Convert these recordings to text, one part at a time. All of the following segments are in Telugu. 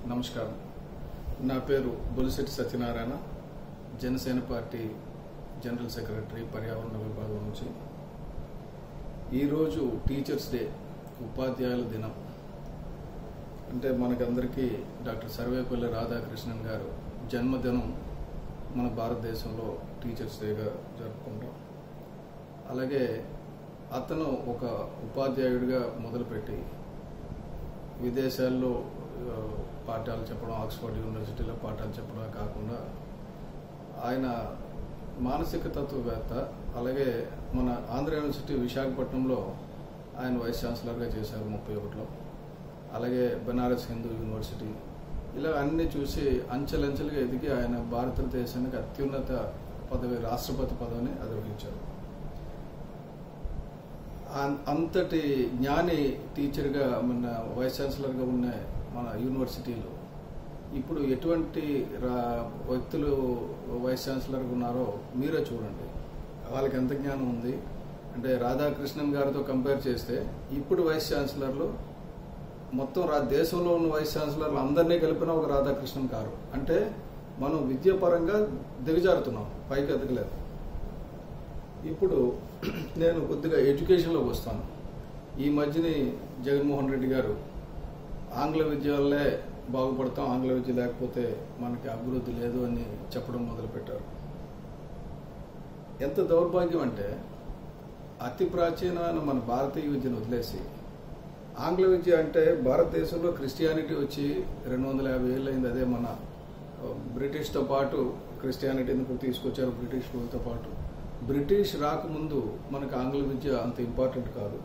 నమస్కారం నా పేరు Bolisetti Satyanarayana Janasena party general secretary పర్యావరణ విభాగం నుంచి ఈరోజు టీచర్స్ డే ఉపాధ్యాయుల దినం అంటే మనకందరికీ డాక్టర్ సర్వేపల్లి రాధాకృష్ణన్ గారు జన్మదినం మన భారతదేశంలో టీచర్స్ డేగా జరుపుకుంటాం అలాగే అతను ఒక ఉపాధ్యాయుడిగా మొదలుపెట్టి విదేశాల్లో ఆ, పాఠాలు చెప్పడం ఆక్స్ఫర్డ్ యూనివర్సిటీలో పాఠాలు చెప్పడమే కాకుండా ఆయన మానసిక తత్వవేత్త అలాగే మన ఆంధ్ర యూనివర్సిటీ విశాఖపట్నంలో ఆయన వైస్ ఛాన్సలర్గా చేశారు ముప్పై ఒకటిలో అలాగే బెనారస్ హిందూ యూనివర్సిటీ ఇలా అన్ని చూసి అంచెలంచెలుగా ఎదిగి ఆయన భారతదేశానికి అత్యున్నత పదవి రాష్ట్రపతి పదవిని అధిరోహించారు అన్- అంతటి జ్ఞాని టీచర్గా మన వైస్ ఛాన్సలర్గా ఉన్న మన యూనివర్సిటీలో ఇప్పుడు ఎటువంటి రా- వ్యక్తులు వైస్ ఛాన్సలర్గా ఉన్నారో మీరే చూడండి వాళ్ళకి ఎంత జ్ఞానం ఉంది అంటే రాధాకృష్ణన్ గారితో కంపేర్ చేస్తే ఇప్పుడు వైస్ ఛాన్సలర్లు మొత్తం రా దేశంలో ఉన్న వైస్ ఛాన్సలర్లు అందరినీ కలిపిన ఒక రాధాకృష్ణన్ కారు అంటే మనం విద్యాపరంగా దిగజారుతున్నాం పైకి ఎదగలేదు ఇప్పుడు నేను కొద్దిగా ఎడ్యుకేషన్లోకి వస్తాను ఈ మధ్యని జగన్మోహన్ రెడ్డి గారు ఆంగ్ల విద్య వల్లే బాగుపడతాం ఆంగ్ల విద్య లేకపోతే మనకి అభివృద్ధి లేదు అని చెప్పడం మొదలుపెట్టారు ఎంత దౌర్భాగ్యం అంటే అతి ప్రాచీనమైన మన భారతీయ విద్యను వదిలేసి ఆంగ్ల విద్య అంటే భారతదేశంలో క్రిస్టియానిటీ వచ్చి రెండు వందల యాభై ఏళ్ళు అయింది అదే మన ఆ, బ్రిటిష్తో పాటు క్రిస్టియానిటీని కూడా తీసుకొచ్చారు బ్రిటిష్ రూల్తో పాటు బ్రిటిష్ రాకముందు మనకు ఆంగ్ల విద్య అంత ఇంపార్టెంట్ కాదు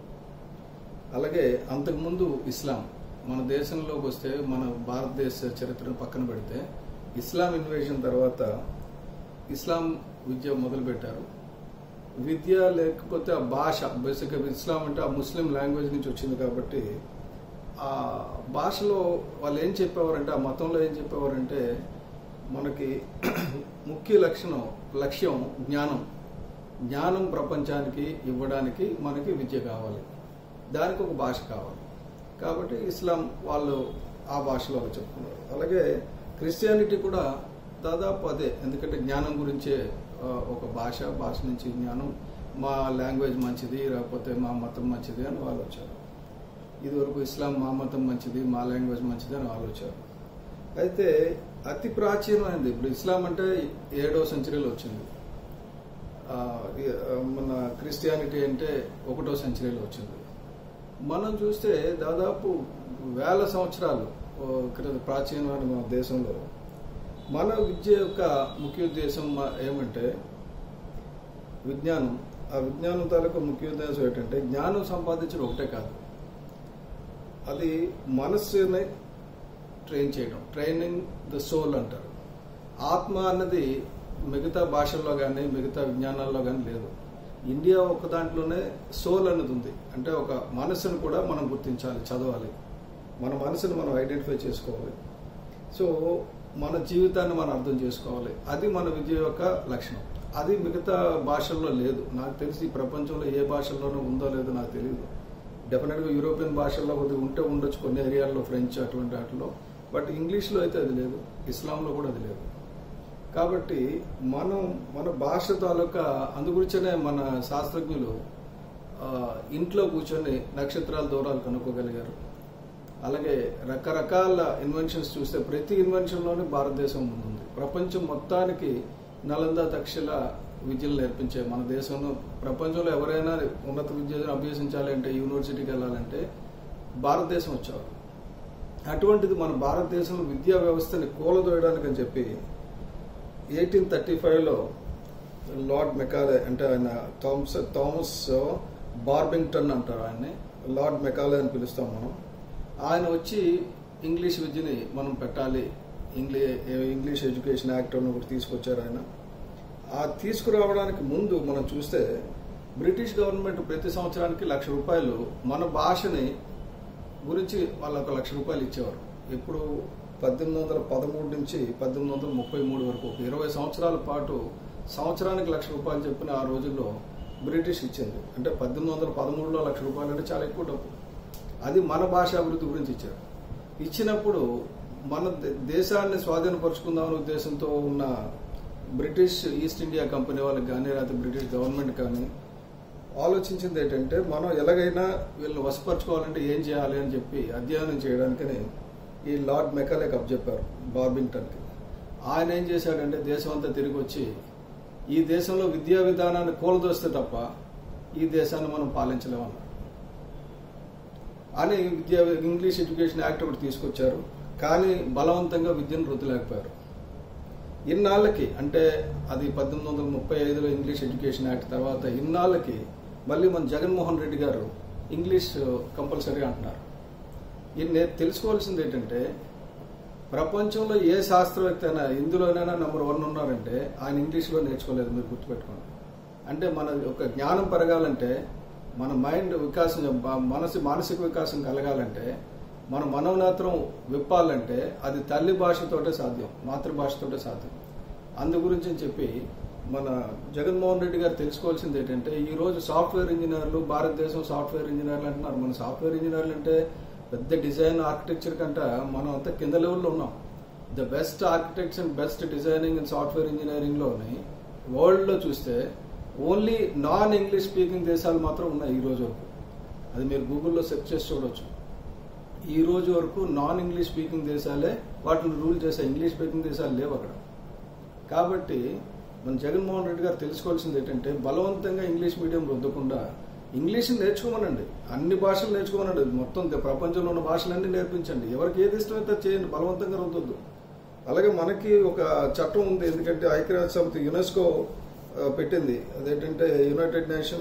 అలాగే అంతకుముందు ఇస్లాం మన దేశంలోకి వస్తే మన భారతదేశ చరిత్రను పక్కన పెడితే ఇస్లాం ఇన్వేషన్ తర్వాత ఇస్లాం విద్య మొదలుపెట్టారు విద్య లేకపోతే ఆ భాష బేసిక్గా ఇస్లాం అంటే ఆ ముస్లిం లాంగ్వేజ్ నుంచి వచ్చింది కాబట్టి ఆ భాషలో వాళ్ళు ఏం చెప్పేవారంటే ఆ మతంలో ఏం చెప్పేవారంటే మనకి ముఖ్య లక్షణం లక్ష్యం జ్ఞానం జ్ఞానం ప్రపంచానికి ఇవ్వడానికి మనకి విద్య కావాలి దానికి ఒక భాష కావాలి కాబట్టి ఇస్లాం వాళ్ళు ఆ భాషలో వాళ్ళు చెప్పుకున్నారు అలాగే క్రిస్టియానిటీ కూడా దాదాపు అదే ఎందుకంటే జ్ఞానం గురించే ఆ, ఒక భాష భాష నుంచి జ్ఞానం మా లాంగ్వేజ్ మంచిది లేకపోతే మా మతం మంచిది అని వాళ్ళు వచ్చారు ఇదివరకు ఇస్లాం మా మతం మంచిది మా లాంగ్వేజ్ మంచిది అని వాళ్ళు వచ్చారు అయితే అతి ప్రాచీనమైనది ఇప్పుడు ఇస్లాం అంటే ఏడవ సెంచరీలో వచ్చింది ఆ, ఈ, ఆ, మన క్రిస్టియానిటీ అంటే ఒకటో సెంచరీలో వచ్చింది మనం చూస్తే దాదాపు వేల సంవత్సరాలు ఓ, క్రితం ప్రాచీనమైన మన దేశంలో మన విద్య యొక్క ముఖ్య ఉద్దేశం మ- ఏమంటే విజ్ఞానం ఆ విజ్ఞానం తాలూకు ముఖ్య ఉద్దేశం ఏంటంటే జ్ఞానం సంపాదించడం ఒకటే కాదు అది మనస్సుని ట్రైన్ చేయడం ట్రైనింగ్ ద సోల్ అంటారు ఆత్మ అన్నది మిగతా భాషల్లో కానీ మిగతా విజ్ఞానాల్లో కానీ లేదు ఇండియా ఒక దాంట్లోనే సోల్ అనేది ఉంది అంటే ఒక మనస్సును కూడా మనం గుర్తించాలి చదవాలి మన మనసును మనం ఐడెంటిఫై చేసుకోవాలి సో మన జీవితాన్ని మనం అర్థం చేసుకోవాలి అది మన విద్య యొక్క లక్షణం అది మిగతా భాషల్లో లేదు నాకు తెలిసి ఈ ప్రపంచంలో ఏ భాషల్లోనూ ఉందో లేదో నాకు తెలియదు డెఫినెట్గా యూరోపియన్ భాషల్లో కొద్దిగా ఉంటే ఉండొచ్చు కొన్ని ఏరియాల్లో ఫ్రెంచ్ అటువంటి వాటిలో బట్ ఇంగ్లీష్లో అయితే అది లేదు ఇస్లాంలో కూడా అది లేదు కాబట్టి మనం మన భాష తాలూకా అందుగురించనే మన శాస్త్రజ్ఞులు ఆ, ఇంట్లో కూర్చొని నక్షత్రాల దూరాలు కనుక్కోగలిగారు అలాగే రకరకాల ఇన్వెన్షన్స్ చూస్తే ప్రతి ఇన్వెన్షన్లోనే భారతదేశం ముందుంది ప్రపంచం మొత్తానికి నలంద తక్షల విద్యలు నేర్పించే మన దేశంలో ప్రపంచంలో ఎవరైనా ఉన్నత విద్యను అభ్యసించాలి అంటే యూనివర్సిటీకి వెళ్ళాలంటే భారతదేశం వచ్చారు అటువంటిది మన భారతదేశంలో విద్యా వ్యవస్థని కూలదోయడానికి అని చెప్పి ఎయిటీన్ థర్టీ ఫైవ్లో లార్డ్ మెకాలే అంటే ఆయన థామస్ థామస్ బార్బింగ్టన్ అంటారు ఆయన్ని లార్డ్ మెకాలే అని పిలుస్తాం మనం ఆయన వచ్చి ఇంగ్లీష్ విద్యని మనం పెట్టాలి ఇంగ్లీ ఇంగ్లీష్ ఎడ్యుకేషన్ యాక్ట్ అని ఒకటి తీసుకొచ్చారు ఆయన ఆ తీసుకురావడానికి ముందు మనం చూస్తే బ్రిటిష్ గవర్నమెంట్ ప్రతి సంవత్సరానికి లక్ష రూపాయలు మన భాషని గురించి వాళ్ళు ఒక లక్ష రూపాయలు ఇచ్చేవారు ఇప్పుడు పద్దెనిమిది వందల పదమూడు నుంచి పద్దెనిమిది వందల ముప్పై మూడు వరకు ఒక ఇరవై సంవత్సరాల పాటు సంవత్సరానికి లక్ష రూపాయలు చెప్పిన ఆ రోజుల్లో బ్రిటిష్ ఇచ్చింది అంటే పద్దెనిమిది వందల పదమూడులో లక్ష రూపాయలు అంటే చాలా ఎక్కువ డబ్బు అది మన భాష అభివృద్ధి గురించి ఇచ్చారు ఇచ్చినప్పుడు మన దే- దేశాన్ని స్వాధీనపరుచుకుందామనే ఉద్దేశంతో ఉన్న బ్రిటిష్ ఈస్ట్ ఇండియా కంపెనీ వాళ్ళకి కానీ లేకపోతే బ్రిటిష్ గవర్నమెంట్ కానీ ఆలోచించింది ఏంటంటే మనం ఎలాగైనా వీళ్ళని వశపరచుకోవాలంటే ఏం చేయాలి అని చెప్పి అధ్యయనం చేయడానికని ఈ లార్డ్ మెకాలే కప్ చెప్పారు బార్బింగ్టన్కి ఆయన ఏం చేశాడంటే దేశం అంతా తిరిగి వచ్చి ఈ దేశంలో విద్యా విధానాన్ని కూలదోస్తే తప్ప ఈ దేశాన్ని మనం పాలించలేమన్నారు అని విద్యా ఇంగ్లీష్ ఎడ్యుకేషన్ యాక్ట్ ఒకటి తీసుకొచ్చారు కానీ బలవంతంగా విద్యను రుద్దలేకపోయారు ఇన్నాళ్ళకి అంటే అది పద్దెనిమిది వందల ముప్పై ఐదులో ఇంగ్లీష్ ఎడ్యుకేషన్ యాక్ట్ తర్వాత ఇన్నాళ్ళకి మళ్ళీ మన జగన్మోహన్ రెడ్డి గారు ఇంగ్లీష్ కంపల్సరీ అంటున్నారు ఇది నేను తెలుసుకోవాల్సింది ఏంటంటే ప్రపంచంలో ఏ శాస్త్రవేత్త అయినా ఇందులోనైనా నెంబర్ వన్ ఉన్నారంటే ఆయన ఇంగ్లీష్లో నేర్చుకోలేదు మీరు గుర్తుపెట్టుకోండి అంటే మన యొక్క జ్ఞానం పెరగాలంటే మన మైండ్ వికాసం బ- మనసు మానసిక వికాసం కలగాలంటే మన మనోనేత్రం విప్పాలంటే అది తల్లి భాషతోటే సాధ్యం మాతృభాషతోటే సాధ్యం అందు గురించి అని చెప్పి మన జగన్మోహన్ రెడ్డి గారు తెలుసుకోవాల్సింది ఏంటంటే ఈ రోజు సాఫ్ట్వేర్ ఇంజనీర్లు భారతదేశం సాఫ్ట్వేర్ ఇంజనీర్లు అంటున్నారు మన సాఫ్ట్వేర్ ఇంజనీర్లు అంటే పెద్ద డిజైన్ ఆర్కిటెక్చర్ కంటే మనం అంతా కింద లెవెల్లో ఉన్నాం the best architects and best designing and software engineering లోని వరల్డ్ లో చూస్తే ఓన్లీ నాన్ ఇంగ్లీష్ స్పీకింగ్ దేశాలు మాత్రం ఉన్నాయి ఈ రోజు వరకు అది మీరు గూగుల్లో సెర్చ్ చేసి చూడొచ్చు ఈ రోజు వరకు నాన్ ఇంగ్లీష్ స్పీకింగ్ దేశాలే వాటిని రూల్ చేసే ఇంగ్లీష్ స్పీకింగ్ దేశాలు లేవు అక్కడ కాబట్టి మన జగన్మోహన్ రెడ్డి గారు తెలుసుకోవాల్సింది ఏంటంటే బలవంతంగా ఇంగ్లీష్ మీడియం రుద్దకుండా ఇంగ్లీష్ నేర్చుకోమనండి అన్ని భాషలు నేర్చుకోమనండి మొత్తం ద- ప్రపంచంలో ఉన్న భాషలన్నీ నేర్పించండి ఎవరికి ఏది ఇష్టమైతే అది చేయండి బలవంతంగా రుద్దొద్దు అలాగే మనకి ఒక చట్టం ఉంది ఎందుకంటే ఐక్యరాజ్య సమితి యునెస్కో ఆ, పెట్టింది అదేంటంటే united nation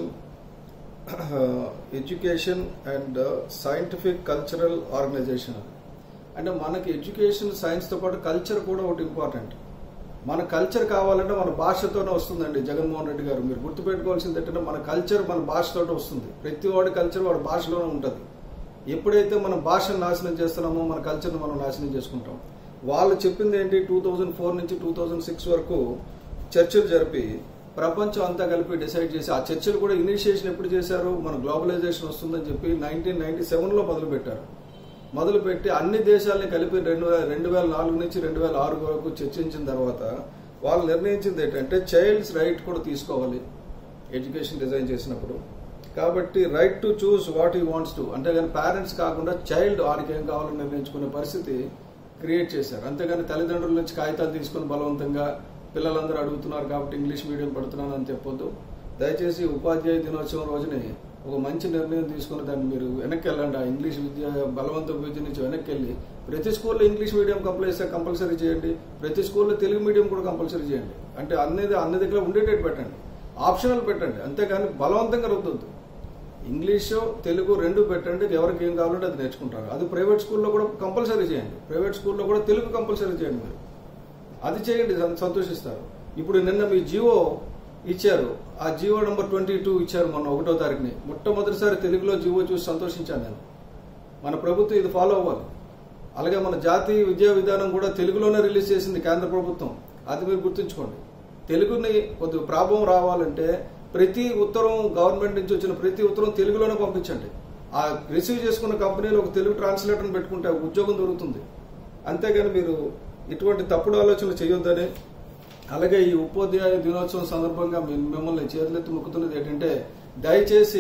education and scientific cultural organisation అది అంటే మనకి ఎడ్యుకేషన్ సైన్స్తో పాటు కల్చర్ కూడా ఒకటి ఇంపార్టెంట్ మన కల్చర్ కావాలంటే మన భాషతోనే వస్తుందండి జగన్మోహన్ రెడ్డి గారు మీరు గుర్తుపెట్టుకోవాల్సింది ఏంటంటే మన కల్చర్ మన భాషతోనే వస్తుంది ప్రతి వాడి కల్చర్ వాడి భాషలోనే ఉంటుంది ఎప్పుడైతే మన భాషను నాశనం చేస్తున్నామో మన కల్చర్ని మనం నాశనం చేసుకుంటాం వాళ్ళు చెప్పింది ఏంటి టూ థౌజండ్ ఫోర్ నుంచి టూ థౌజండ్ సిక్స్ వరకు చర్చలు జరిపి ప్రపంచం అంతా కలిపి డిసైడ్ చేసి ఆ చర్చలు కూడా ఇనిషియేషన్ ఎప్పుడు చేశారు మన గ్లోబలైజేషన్ వస్తుందని చెప్పి నైన్టీన్ నైన్టీ సెవెన్లో మొదలు పెట్టారు మొదలుపెట్టి అన్ని దేశాలని కలిపి రెండు వేల రెండు వేల నాలుగు నుంచి రెండు వేల ఆరు వరకు చర్చించిన తర్వాత వాళ్ళు నిర్ణయించింది ఏంటంటే చైల్డ్స్ రైట్ కూడా తీసుకోవాలి ఎడ్యుకేషన్ డిజైన్ చేసినప్పుడు కాబట్టి right to choose what he wants to అంతేగాని పేరెంట్స్ కాకుండా చైల్డ్ వాడికి ఏం కావాలని నిర్ణయించుకునే పరిస్థితి క్రియేట్ చేశారు అంతేగాని తల్లిదండ్రుల నుంచి కాగితాలు తీసుకుని బలవంతంగా పిల్లలందరూ అడుగుతున్నారు కాబట్టి ఇంగ్లీష్ మీడియం పడుతున్నాను అని చెప్పొద్దు దయచేసి ఉపాధ్యాయ దినోత్సవం రోజుని ఒక మంచి నిర్ణయం తీసుకుని దాన్ని మీరు వెనక్కి వెళ్ళండి ఆ ఇంగ్లీష్ విద్య బలవంత విద్య నుంచి వెనక్కి వెళ్ళి ప్రతి స్కూల్లో ఇంగ్లీష్ మీడియం కంపల్సరీ కంపల్సరీ చేయండి ప్రతి స్కూల్లో తెలుగు మీడియం కూడా కంపల్సరీ చేయండి అంటే అన్ని అన్ని దగ్గర ఉండేటట్టు పెట్టండి ఆప్షనల్ పెట్టండి అంతేగాని బలవంతంగా రుద్దొద్దు ఇంగ్లీషు తెలుగు రెండు పెట్టండి ఎవరికి ఏం కావాలంటే అది నేర్చుకుంటారు అది ప్రైవేట్ స్కూల్లో కూడా కంపల్సరీ చేయండి ప్రైవేట్ స్కూల్లో కూడా తెలుగు కంపల్సరీ చేయండి మీరు అది చేయండి సం- సంతోషిస్తారు ఇప్పుడు నిన్న మీ జియో ఇచ్చారు ఆ జియో నెంబర్ ట్వంటీ టూ ఇచ్చారు మొన్న ఒకటో తారీఖుని మొట్టమొదటిసారి తెలుగులో జియో చూసి సంతోషించాను నేను మన ప్రభుత్వం ఇది ఫాలో అవ్వాలి అలాగే మన జాతీయ విద్యా విధానం కూడా తెలుగులోనే రిలీజ్ చేసింది కేంద్ర ప్రభుత్వం అది మీరు గుర్తుంచుకోండి తెలుగుని కొద్దిగా ప్రాభవం రావాలంటే ప్రతి ఉత్తరం గవర్నమెంట్ నుంచి వచ్చిన ప్రతి ఉత్తరం తెలుగులోనే పంపించండి ఆ రిసీవ్ చేసుకున్న కంపెనీలో ఒక తెలుగు ట్రాన్స్లేటర్ని పెట్టుకుంటే ఉద్యోగం దొరుకుతుంది అంతేగాని మీరు ఇటువంటి తప్పుడు ఆలోచనలు చేయొద్దని అలాగే ఈ ఉపాధ్యాయ దినోత్సవం సందర్భంగా మీ- మిమ్మల్ని చేతులెత్తి మొక్కుతున్నది ఏంటంటే దయచేసి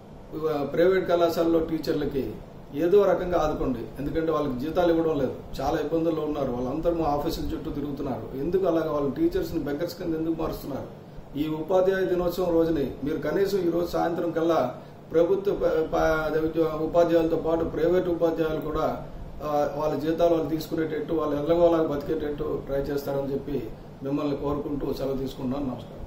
ఆ, ప్రైవేట్ కళాశాలలో టీచర్లకి ఏదో రకంగా ఆదుకోండి ఎందుకంటే వాళ్ళకి జీతాలు ఇవ్వడం లేదు చాలా ఇబ్బందుల్లో ఉన్నారు వాళ్ళందరూ మా ఆఫీసుల చుట్టూ తిరుగుతున్నారు ఎందుకు అలాగా వాళ్ళ టీచర్స్ని బెగ్గర్స్ కింద ఎందుకు మారుస్తున్నారు ఈ ఉపాధ్యాయ దినోత్సవం రోజుని మీరు కనీసం ఈ రోజు సాయంత్రం కల్లా ప్రభుత్వ ప- ప- ఉపాధ్యాయులతో పాటు ప్రైవేట్ ఉపాధ్యాయులు కూడా ఆ, వాళ్ళ జీతాలు వాళ్ళు తీసుకునేటట్టు వాళ్ళు ఎల్లగోలాగా బతికేటట్టు ట్రై చేస్తారని చెప్పి మిమ్మల్ని కోరుకుంటూ సెలవు తీసుకుంటున్నాను నమస్కారం